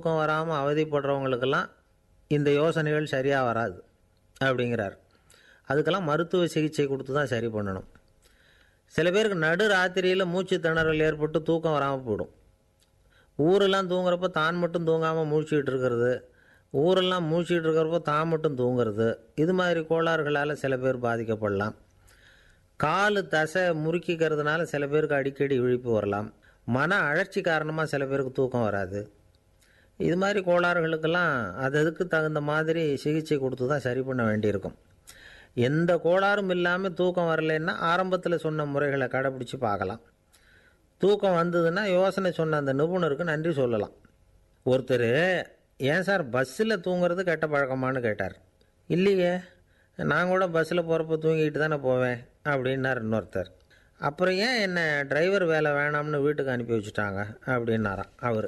தூக்கம் வராமல் அவதிப்படுறவங்களுக்கெல்லாம் இந்த யோசனைகள் சரியாக வராது அப்படிங்கிறார் அதுக்கெல்லாம் மருத்துவ சிகிச்சை கொடுத்து தான் சரி பண்ணணும் சில பேருக்கு நடு ராத்திரியில் மூச்சு திணறல் ஏற்பட்டு தூக்கம் வராமல் போயிடும் ஊரெல்லாம் தூங்குறப்ப தான் மட்டும் தூங்காமல் மூழ்கிட்டு இருக்கிறது ஊரெல்லாம் மூழ்கிட்டு இருக்கிறப்ப தான் மட்டும் தூங்குறது இது மாதிரி கோளாறுகளால் சில பேர் பாதிக்கப்படலாம் காலு தசை முறுக்கிக்கிறதுனால சில பேருக்கு அடிக்கடி விழிப்பு வரலாம் மன அழற்சி காரணமாக சில பேருக்கு தூக்கம் வராது இது மாதிரி கோளாறுகளுக்கெல்லாம் அது அதுக்கு தகுந்த மாதிரி சிகிச்சை கொடுத்து தான் சரி பண்ண வேண்டியிருக்கும் எந்த கோளாறும் இல்லாமல் தூக்கம் வரலைன்னா ஆரம்பத்தில் சொன்ன முறைகளை கடைப்பிடிச்சு பார்க்கலாம் தூக்கம் வந்ததுன்னா யோசனை சொன்ன அந்த நிபுணருக்கு நன்றி சொல்லலாம் ஒருத்தர் ஏன் சார் பஸ்ஸில் தூங்குறது கெட்ட பழக்கமான்னு கேட்டார் இல்லையே நான் கூட பஸ்ஸில் போகிறப்ப தூங்கிட்டு தானே போவேன் அப்படின்னார் இன்னொருத்தர் அப்புறம் ஏன் என்ன டிரைவர் வேலை வேணாம்னு வீட்டுக்கு அனுப்பி வச்சுட்டாங்க அப்படின்னாராம் அவர்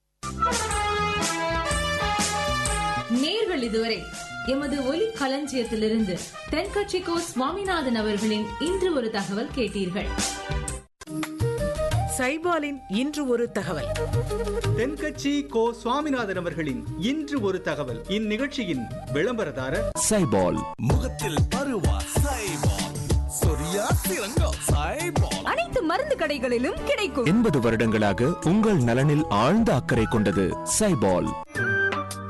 நேர்கள் இதுவரை எமது ஒலி களஞ்சியத்திலிருந்து தென்கட்சிக்கோ சுவாமிநாதன் அவர்களின் இன்று ஒரு தகவல் கேட்டீர்கள் சைபாலின் இன்று ஒரு தகவல் தென்கட்சி கோ சுவாமிநாதன் அவர்களின் இன்று ஒரு தகவல் இந்நிகழ்ச்சியின் விளம்பரதாரர் சைபால் முகத்தில் பருவா சைபால் சொரியா சிறங்கோ சைபால் அனைத்து மருந்து கடைகளிலும் கிடைக்கும் எண்பது வருடங்களாக உங்கள் நலனில் ஆழ்ந்த அக்கறை கொண்டது சைபால்